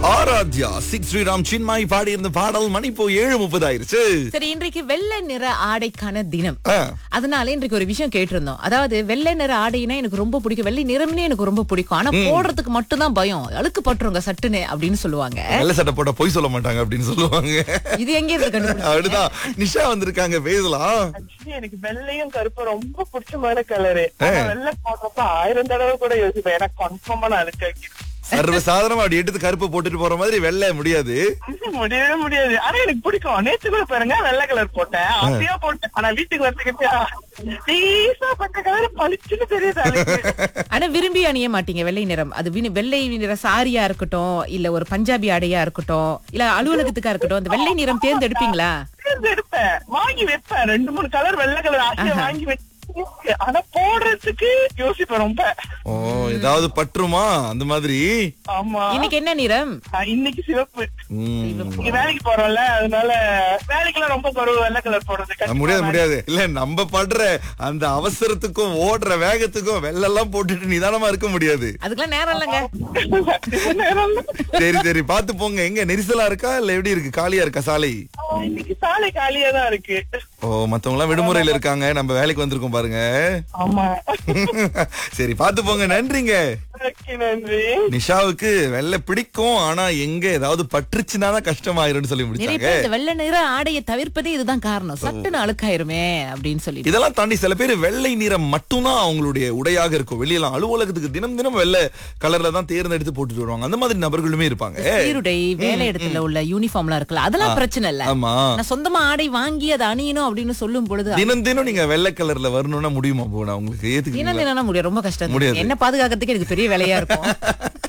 ஆராத்யா சிக் ஸ்ரீராம் சின்மாய் பாடி இருந்த பாடல் மணி இப்போ ஏழு முப்பது ஆயிருச்சு சரி இன்றைக்கு வெள்ளை நிற ஆடைக்கான தினம் ஆ. அதனால இன்றைக்கு ஒரு விஷயம் கேட்டிருந்தோம் அதாவது வெள்ளை நிற ஆடைனா எனக்கு ரொம்ப பிடிக்கும் வெள்ளை நிறம்னே எனக்கு ரொம்ப பிடிக்கும் ஆனா போடுறதுக்கு மட்டும் தான் பயம் அழுக்கு பட்டுருங்க சட்டுன்னு அப்படின்னு சொல்லுவாங்க வெள்ளை சட்டை போட்டா பொய் சொல்ல மாட்டாங்க அப்படின்னு சொல்லுவாங்க இது எங்க இருந்து கண்டுபிடிச்சீங்க? அப்படிதான் நிஷா வந்திருக்காங்க பேசலாம் Actually, எனக்கு வெள்ளையும் கருப்பும் ரொம்ப பிடிச்சமான கலரு வெள்ளை போடுறப்ப ஆயிரம் தடவை கூட யோசிப்பேன் ஏன்னா கன்ஃபார்மா நான் அதுக்கு சர்வ சாதாரணமா அப்படி எடுத்து கருப்பு போட்டுட்டு போற மாதிரி வெள்ளை முடியாது முடியவே முடியாது ஆனா எனக்கு பிடிக்கும் நேத்து கூட பாருங்க வெள்ளை கலர் போட்டேன் அப்படியே போட்டேன் ஆனா வீட்டுக்கு வரதுக்கிட்டா டீசா பட்ட கலர் பளிச்சுன்னு தெரியுது அழகு. ஆனா விரும்பி அணிய மாட்டீங்க வெள்ளை நிறம் அது வினு- வெள்ளை நிற சாரியா இருக்கட்டும் இல்ல ஒரு பஞ்சாபி ஆடையா இருக்கட்டும் இல்ல அலுவலகத்துக்கா இருக்கட்டும் அந்த வெள்ளை நிறம் தேர்ந்தெடுப்பீங்களா தேர்ந்தெடுப்பேன் வாங்கி வைப்பேன் ரெண்டு மூணு கலர் வெள்ளை கலர் ஆசையா வாங்கி வச்சு ஆனா போடுறதுக்கு யோசிப்பேன் ரொம்ப ஓ ஏதாவது பற்றுமா அந்த மாதிரி ஆமா இன்னைக்கு என்ன நிறம் ஆ, இன்னைக்கு சிவப்பு ம். இங்க வேலைக்கு போறோம்ல அதனால வேலைக்கெல்லாம் ரொம்ப குறவு வெள்ளை கலர் போடுறது அஹ் முடியாது முடியாது இல்ல நம்ம படுற அந்த அவசரத்துக்கும் ஓடுற வேகத்துக்கும் வெள்ளெல்லாம் போட்டுட்டு நிதானமா இருக்க முடியாது அதுக்கெல்லாம் நேரம் இல்லைங்க நேரம் சரி சரி பாத்து போங்க எங்க நெரிசலா இருக்கா இல்ல எப்படி இருக்கு காலியா இருக்கா சாலை இன்னைக்கு சாலை காலியா தான் இருக்கு ஓ மத்தவங்க எல்லாம் விடுமுறையில இருக்காங்க நம்ம வேலைக்கு வந்திருக்கோம் பாருங்க ஆமா சரி பாத்து போங்க நன்றிங்க ஓகே, நன்றி நிஷாவுக்கு வெள்ளை பிடிக்கும் ஆனா எங்க ஏதாவது பற்றுச்சுன்னா தான் கஷ்டமாயிரும்னு சொல்லி நிறைய முடிச்சாங்க பேர் இந்த வெள்ளை நிற ஆடையை தவிர்ப்பதே இதுதான் காரணம் சட்டுன்னு அழுக்காயிருமே அப்படின்னு சொல்லிட்டு இதெல்லாம் தாண்டி சில பேர் வெள்ளை நிறம் மட்டும்தான் அவங்களுடைய உடையாக இருக்கும் வெளியெல்லாம் அலுவலகத்துக்கு தினம் தினம் வெள்ளை கலர்ல தான் தேர்ந்தெடுத்து போட்டுட்டு வருவாங்க அந்த மாதிரி நபர்களுமே இருப்பாங்க சீருடை வேலை இடத்துல உள்ள யூனிஃபார்ம்லாம் இருக்குல்ல அதெல்லாம் பிரச்சனை இல்ல ஆமா நான் சொந்தமா ஆடை வாங்கி அதை அணியணும் அப்படின்னு சொல்லும் பொழுது தினம் தினம் நீங்க வெள்ளை கலர்ல வரணும்னா முடியுமா போனா உங்களுக்கு தினம் ஏத்துக்கு தினம் முடியும் ரொம்ப கஷ்டம் முடியாது. என்ன பாதுகாக்கிறதுக்கு எனக்கு பெரிய வேலையா இருக்கும்